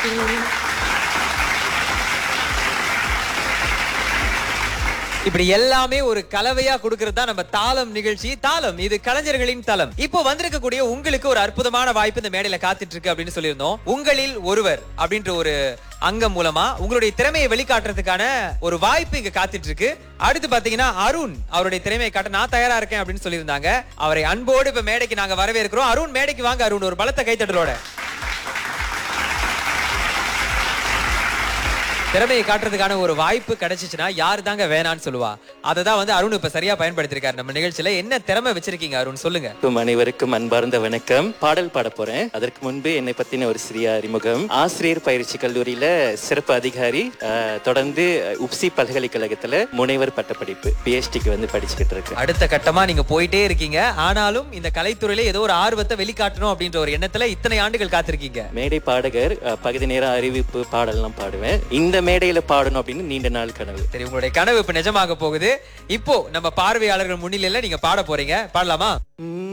இப்படி எல்லாமே ஒரு கலவையா கொடுக்கறது தான் நம்ம தாளம் நிகழ்ச்சி தாளம் இது கலைஞர்களின் தளம் இப்போ வந்திருக்கக்கூடிய உங்களுக்கு ஒரு அற்புதமான வாய்ப்பு இந்த மேடையில காத்துட்டு இருக்கு அப்படின்னு சொல்லியிருந்தோம் உங்களில் ஒருவர் அப்படின்ற ஒரு அங்கம் மூலமா உங்களுடைய திறமையை வெளிக்காட்டுறதுக்கான ஒரு வாய்ப்பு இங்க காத்துட்டு இருக்கு அடுத்து பாத்தீங்கன்னா அருண் அவருடைய திறமையை காட்ட நான் தயாரா இருக்கேன் அப்படின்னு சொல்லியிருந்தாங்க அவரை அன்போடு இப்ப மேடைக்கு நாங்க வரவேற்கிறோம் அருண் மேடைக்கு வாங்க அருண் ஒரு பலத்த கைத்தட்டலோட திறமையை காட்டுறதுக்கான ஒரு வாய்ப்பு கிடைச்சிச்சுன்னா யாரு தாங்க வேணான்னு சொல்லுவா அதை தான் வந்து அருண் இப்ப சரியா பயன்படுத்திருக்காரு நம்ம நிகழ்ச்சியில என்ன திறமை வச்சிருக்கீங்க அருண் சொல்லுங்க அனைவருக்கும் அனைவருக்கும் அன்பார்ந்த வணக்கம் பாடல் பாட போறேன் அதற்கு முன்பு என்னை பத்தின ஒரு சிறிய அறிமுகம் ஆசிரியர் பயிற்சி கல்லூரியில சிறப்பு அதிகாரி அஹ், தொடர்ந்து உப்சி பல்கலைக்கழகத்துல முனைவர் பட்டப்படிப்பு பிஹெச்டிக்கு வந்து படிச்சுக்கிட்டு இருக்கேன் அடுத்த கட்டமா நீங்க போயிட்டே இருக்கீங்க ஆனாலும் இந்த கலைத்துறையில ஏதோ ஒரு ஆர்வத்தை வெளிக்காட்டணும் அப்படின்ற ஒரு எண்ணத்துல இத்தனை ஆண்டுகள் காத்திருக்கீங்க மேடை பாடகர் அஹ், பகுதி நேர அறிவிப்பு பாடல்லாம் பாடுவேன் இந்த மேடையில பாடணும் அப்படின்னு நீண்ட நாள் கனவு சரி உங்களுடைய கனவு இப்ப நிஜமாக போகுது இப்போ நம்ம பார்வையாளர்கள் முன்னிலையில நீங்க பாட போறீங்க பாடலாமா உம்